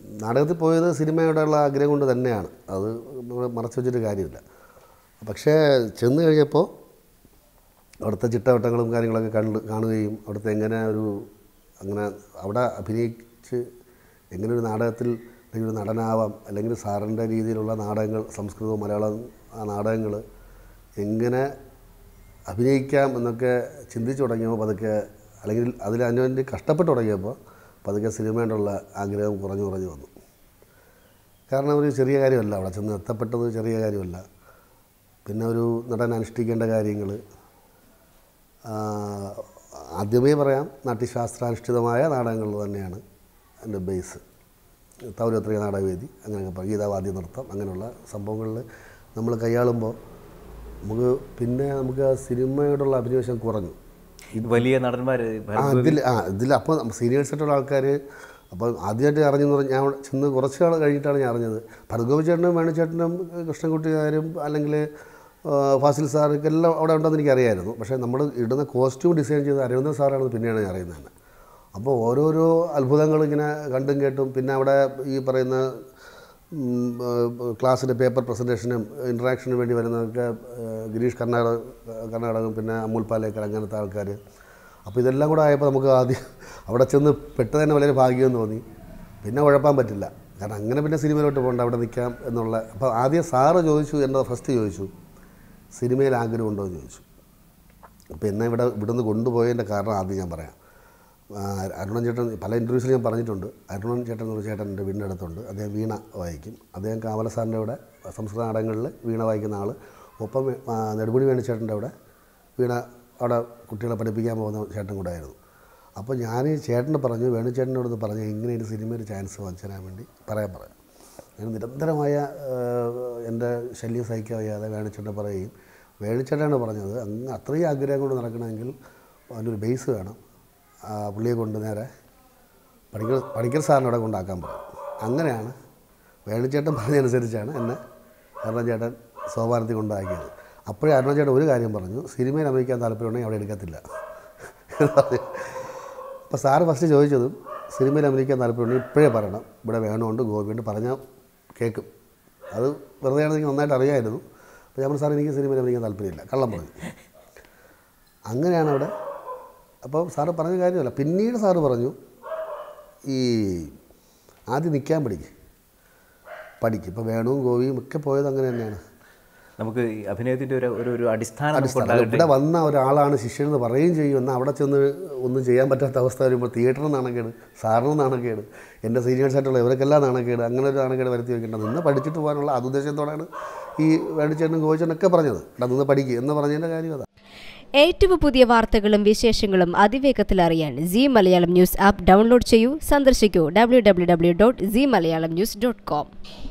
നാടകത്തിൽ പോയത് സിനിമയോടുള്ള ആഗ്രഹം കൊണ്ട് തന്നെയാണ് അത് നമ്മൾ മറച്ചു വെച്ചിട്ട് കാര്യമില്ല പക്ഷേ ചെന്ന് കഴിഞ്ഞപ്പോൾ അവിടുത്തെ ചിട്ടവട്ടങ്ങളും കാര്യങ്ങളൊക്കെ കണ്ട് കാണുകയും അവിടുത്തെ എങ്ങനെ ഒരു അങ്ങനെ അവിടെ അഭിനയിച്ച് എങ്ങനെ ഒരു നാടകത്തിൽ അല്ലെങ്കിൽ ഒരു നടനാവാം അല്ലെങ്കിൽ സാറിൻ്റെ രീതിയിലുള്ള നാടകങ്ങൾ സംസ്കൃതവും മലയാളം ആ നാടകങ്ങൾ എങ്ങനെ അഭിനയിക്കാം എന്നൊക്കെ ചിന്തിച്ചു തുടങ്ങിയപ്പോൾ പതുക്കെ അല്ലെങ്കിൽ അതിൽ അതിനുവേണ്ടി കഷ്ടപ്പെട്ട് തുടങ്ങിയപ്പോൾ പതുക്കെ സിനിമയോടുള്ള ആഗ്രഹം കുറഞ്ഞു കുറഞ്ഞു വന്നു കാരണം ഒരു ചെറിയ കാര്യമല്ല അവിടെ ചെന്ന് എത്തപ്പെട്ടത് ചെറിയ കാര്യമല്ല പിന്നെ ഒരു നടൻ അനുഷ്ഠിക്കേണ്ട കാര്യങ്ങൾ ആദ്യമേ പറയാം നാട്യശാസ്ത്രാനുഷ്ഠിതമായ നാടകങ്ങൾ തന്നെയാണ് എൻ്റെ ബേസ് തൗരത്രിക നാടകവേദി അങ്ങനെയൊക്കെ പറയും ഗീതാവാദ്യ നൃത്തം അങ്ങനെയുള്ള സംഭവങ്ങളിൽ നമ്മൾ കൈയാളുമ്പോൾ നമുക്ക് പിന്നെ നമുക്ക് ആ സിനിമയോടുള്ള അഭിനിവേശം കുറഞ്ഞു വലിയ നടന്മാർ ആ ഇതിൽ ആ ഇതിൽ അപ്പോൾ സീനിയേഴ്സ് ആയിട്ടുള്ള ആൾക്കാർ അപ്പോൾ ആദ്യമായിട്ട് അറിഞ്ഞെന്ന് പറഞ്ഞാൽ ഞാൻ അവിടെ ചെന്ന് കുറച്ച് നാൾ കഴിഞ്ഞിട്ടാണ് ഞാൻ അറിഞ്ഞത് ഭർഗവ ചേട്ടനും വേണുചേട്ടനും കൃഷ്ണൻകുട്ടികാരും അല്ലെങ്കിൽ ആ, ഫാസിൽ സാറൊക്കെ എല്ലാം അവിടെ ഉണ്ടെന്ന് എനിക്കറിയായിരുന്നു പക്ഷേ നമ്മൾ ഇടുന്ന കോസ്റ്റ്യൂം ഡിസൈൻ ചെയ്ത അരവിന്ദൻ സാറാണെന്ന് പിന്നെയാണ് ഞാൻ അറിയുന്നത് തന്നെ അപ്പോൾ ഓരോരോ അത്ഭുതങ്ങൾ ഇങ്ങനെ കണ്ടും കേട്ടും പിന്നെ അവിടെ ഈ പറയുന്ന ഉം, ആ, ക്ലാസ്സിൻ്റെ പേപ്പർ പ്രസൻറ്റേഷനും ഇൻട്രാക്ഷനും വേണ്ടി വരുന്നതൊക്കെ ആ, ഗിരീഷ് കർണാടക കർണാടകം പിന്നെ അമൂൽ പാലേക്കർ അങ്ങനത്തെ ആൾക്കാർ അപ്പോൾ ഇതെല്ലാം കൂടെ ആയപ്പോൾ നമുക്ക് ആദ്യം അവിടെ ചെന്ന് പെട്ട് തന്നെ വളരെ ഭാഗ്യം തോന്നി പിന്നെ ഉഴപ്പാൻ പറ്റില്ല കാരണം അങ്ങനെ പിന്നെ സിനിമയിലോട്ട് പോകണ്ട അവിടെ നിൽക്കാം എന്നുള്ള അപ്പോൾ ആദ്യം സാറ് ചോദിച്ചു എന്നോട് ഫസ്റ്റ് ചോദിച്ചു സിനിമയിൽ ആഗ്രഹമുണ്ടോ എന്ന് ചോദിച്ചു അപ്പോൾ എന്നെ ഇവിടെ ഇവിടുന്ന് കൊണ്ടുപോയതിൻ്റെ കാരണം ആദ്യം ഞാൻ പറയാം ആ, അരുണൻ ചേട്ടൻ പല ഇൻ്റർവ്യൂസിൽ ഞാൻ പറഞ്ഞിട്ടുണ്ട് അരുണൻ ചേട്ടൻ എന്നൊരു ചേട്ടൻ എൻ്റെ വീടിൻ്റെ അടുത്തുണ്ട് അദ്ദേഹം വീണ വായിക്കും അദ്ദേഹം കാവല സാറിൻ്റെ അവിടെ സംസ്കൃത നാടകങ്ങളിൽ വീണ വായിക്കുന്ന ആൾ ഒപ്പം ആ, നെടുമുടി വേണുചേട്ടൻ്റെ അവിടെ വീണ അവിടെ കുട്ടികളെ പഠിപ്പിക്കാൻ പോകുന്ന ചേട്ടൻ കൂടെ ആയിരുന്നു അപ്പോൾ ഞാൻ ഈ ചേട്ടന് പറഞ്ഞു വേണുചേട്ടനോട് പറഞ്ഞു ഇങ്ങനെ ഒരു സിനിമയിൽ ചാൻസ് വാങ്ങിച്ചു തരാൻ വേണ്ടി പറയാൻ പറയാം ഞാൻ നിരന്തരമായ ആ, എൻ്റെ ശല്യം സഹിക്കാൻ വയ്യാതെ വേണുചേട്ടൻ പറയുകയും വേണുചേട്ടനാണ് പറഞ്ഞത് അങ്ങ് അത്രയും ആഗ്രഹം കൊണ്ട് നടക്കണമെങ്കിൽ അതിനൊരു ബേസ് വേണം ആ, പുള്ളിയെ കൊണ്ട് നേരെ പണിക്കൽ പണിക്കൽ സാറിനോടെ കൊണ്ടാക്കാൻ പറയും അങ്ങനെയാണ് വേണുചേട്ടൻ പറഞ്ഞതനുസരിച്ചാണ് എന്നെ അരുണ ചേട്ടൻ സോപാനത്തിൽ കൊണ്ടാക്കിയത് അപ്പോഴേ അരുണ ചേട്ടൻ ഒരു കാര്യം പറഞ്ഞു സിനിമയിൽ അഭിനയിക്കാൻ താല്പര്യമുണ്ടെങ്കിൽ അവിടെ എടുക്കത്തില്ല അപ്പോൾ സാറ് ഫസ്റ്റ് ചോദിച്ചതും സിനിമയിൽ അഭിനയിക്കാൻ താല്പര്യമുണ്ടെങ്കിൽ ഇപ്പോഴേ പറയണം ഇവിടെ വേണമുണ്ട് ഗോപിയുണ്ട് പറഞ്ഞാൽ കേൾക്കും അത് വെറുതെ ആണെങ്കിൽ നന്നായിട്ട് അറിയായിരുന്നു അപ്പോൾ ഞാൻ പറഞ്ഞു, സാർ എനിക്ക് സിനിമയിൽ അഭിനയിക്കാൻ താല്പര്യമില്ല കള്ളം പറഞ്ഞു അങ്ങനെയാണ് അവിടെ അപ്പോൾ സാറ് പറഞ്ഞ കാര്യമല്ല പിന്നീട് സാറ് പറഞ്ഞു ഈ ആദ്യം നിൽക്കാൻ പഠിക്കും പഠിക്കും ഇപ്പോൾ വേണുവും ഗോപിയും ഒക്കെ പോയത് അങ്ങനെ തന്നെയാണ് നമുക്ക് ഈ അഭിനയത്തിന്റെ ഒരു ഒരു ഒരു അടിസ്ഥാനം നമുക്ക് അടിസ്ഥാനം ഉണ്ടാകട്ടെ ഇവിടെ വന്ന ഒരാളാണ് ശിഷ്യനെന്ന് പറയുകയും ചെയ്യും എന്നാൽ അവിടെ ചെന്ന് ഒന്നും ചെയ്യാൻ പറ്റാത്ത അവസ്ഥ വരുമ്പോൾ തിയേറ്ററിൽ നാണക്കേട് സാറിന് നാണക്കേട് എൻ്റെ സീനിയേഴ്സ് ആയിട്ടുള്ള ഇവർക്കെല്ലാം നാണക്കേട് അങ്ങനെ ഒരു നാണക്കേട് വരുത്തി വെക്കേണ്ടത് നിന്ന് പഠിച്ചിട്ട് പോകാനുള്ള അതുദ്ദേശത്തോടാണ് ഈ വേണിച്ചേട്ടനും ഗോവിച്ചേട്ടനൊക്കെ പറഞ്ഞത് എടാ നിന്ന് പഠിക്കുക എന്ന് പറഞ്ഞതിൻ്റെ കാര്യം അതാണ് ഏറ്റവും പുതിയ വാർത്തകളും വിശേഷങ്ങളും അതിവേഗത്തിൽ അറിയാൻ C Malayalam news app download ചെയ്യൂ സന്ദർശിക്കൂ W W W dot C Malayalam news dot com